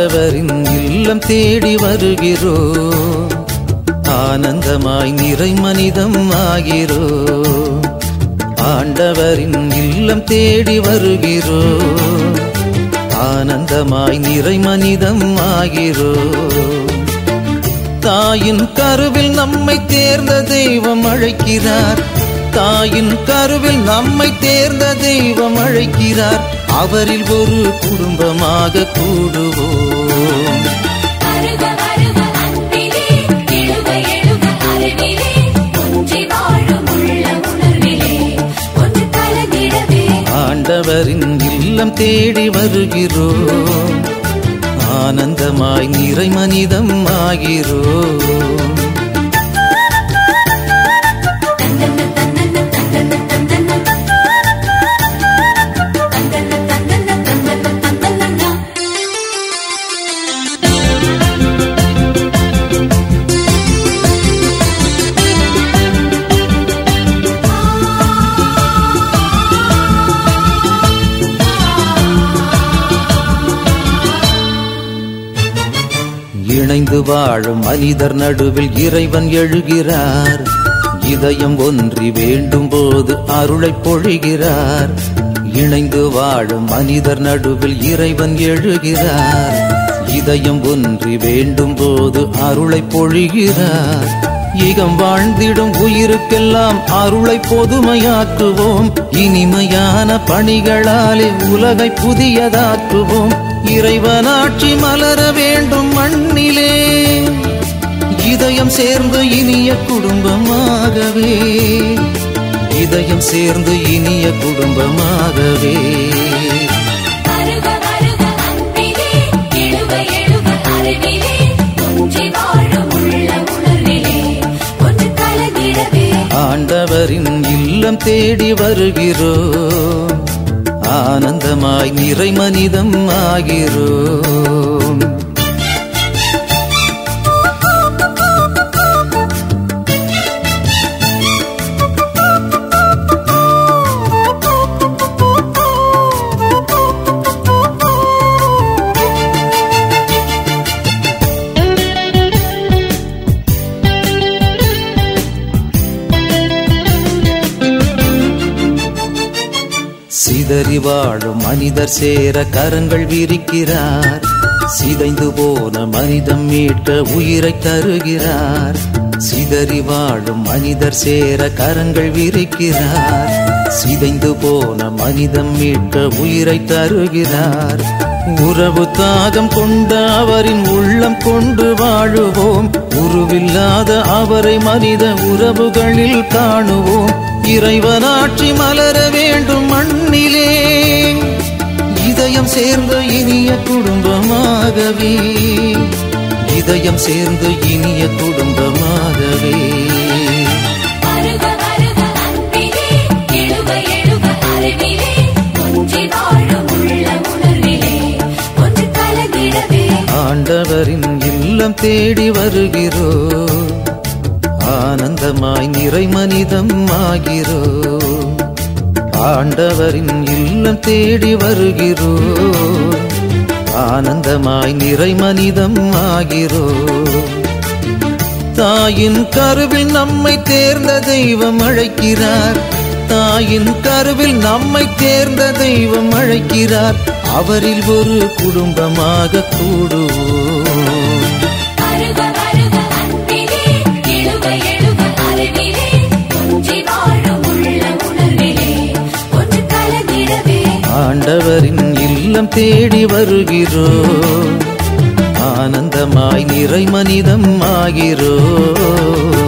ஆண்டவரின் இல்லம் தேடி வருகிறோம் ஆனந்தமாய் நிறை மனிதம் ஆகிறோம் ஆண்டவரின் இல்லம் தேடி வருகிறோம் ஆனந்தமாய் நிறை மனிதம் ஆகிறோம் தாயின் கருவில் நம்மை தேர்ந்த தெய்வம் அழைக்கிறார் தாயின் கருவில் நம்மை தேர்ந்த தெய்வம் அழைக்கிறார் அவரில் ஒரு குடும்பமாக கூடுவோம் வருக வருக அன்பிலே எழுக எழுக அறிவிலே ஒன்றி வாழும் உள்ள உணர்விலே ஒன்று கலந்திடவே ஆண்டவரின் இல்லம் தேடி வருகிறோம் ஆனந்தமாய் நிறை மனிதம் ஆகிறோம் தந்தன தந்தன தந்தன தந்தன தந்தன தந்தன தந்தன தந்தன இணைந்து வாழும் மனிதர் நடுவில் இறைவன் எழுகிறார் இதயம் ஒன்றி வேண்டும் போது அருளை பொழிகிறார் இணைந்து வாழும் மனிதர் நடுவில் இறைவன் எழுகிறார் இதயம் ஒன்றி வேண்டும் போது அருளை பொழிகிறார் ஈகம் வாழ்ந்திடும் உயிருக்கெல்லாம் அருளை பொதுமையாக்குவோம் இனிமையான பணிகளாலே உலகை புதியதாக்குவோம் இறைவனாட்சி மலர வேண்டும் மண்ணிலே இதயம் சேர்ந்து இனிய குடும்பமாகவே இதயம் சேர்ந்து இனிய குடும்பமாகவே வருக வருக அன்பிலே எழுக எழுக அறிவிலே ஒன்றி வாழும் உள்ள உணர்விலே ஒன்று கலந்திடவே ஆண்டவரின் இல்லம் தேடி வருகிறோம் ஆனந்தமாய் நிறை மனிதம் ஆகிறோம் சிதறி வாழும் மனிதர் சேர கரங்கள் விரிக்கிறார் சிதைந்து போன மனிதம் மீட்க உயிரை தருகிறார் சிதறி வாழும் மனிதர் சேர கரங்கள் விரிக்கிறார் சிதைந்து போன மனிதம் மீட்க உயிரை தருகிறார் உறவு தாகம் கொண்ட அவரின் உள்ளம் கொண்டு வாழுவோம் உருவில்லாத அவரை மனித உறவுகளில் காணுவோம் இறைவனாட்சி மலர வேண்டும் மண்ணிலே இதயம் சேர்ந்த இனிய குடும்பமாகவே இதயம் சேர்ந்து இனிய குடும்பமாகவே வருக வருக அன்பிலே எழுக எழுக அறிவிலே ஒன்றி வாழும் உள்ள உணர்விலே ஒன்று கலந்திடவே ஆண்டவரின் இல்லம் தேடி வருகிறோம் ஆனந்தமாய் நிறை மனிதம் ஆகிறோம் ஆண்டவரின் இல்லம் தேடி வருகிறோம் ஆனந்தமாய் நிறை மனிதம் ஆகிறோம் தாயின் கருவில் நம்மை தேர்ந்த தெய்வம் அழைக்கிறார் தாயின் கருவில் நம்மை தேர்ந்த தெய்வம் அழைக்கிறார் அவரில் ஒரு குடும்பமாக கூடுவோம் வருக வருக அன்பிலே எழுக எழுக அறிவிலே ஒன்றி வாழும் உள்ள உணர்விலே ஒன்று கலந்திடவே ஆண்டவரின் இல்லம் தேடி வருகிறோம் ஆனந்தமாய் நிறை மனிதம் ஆகிறோம்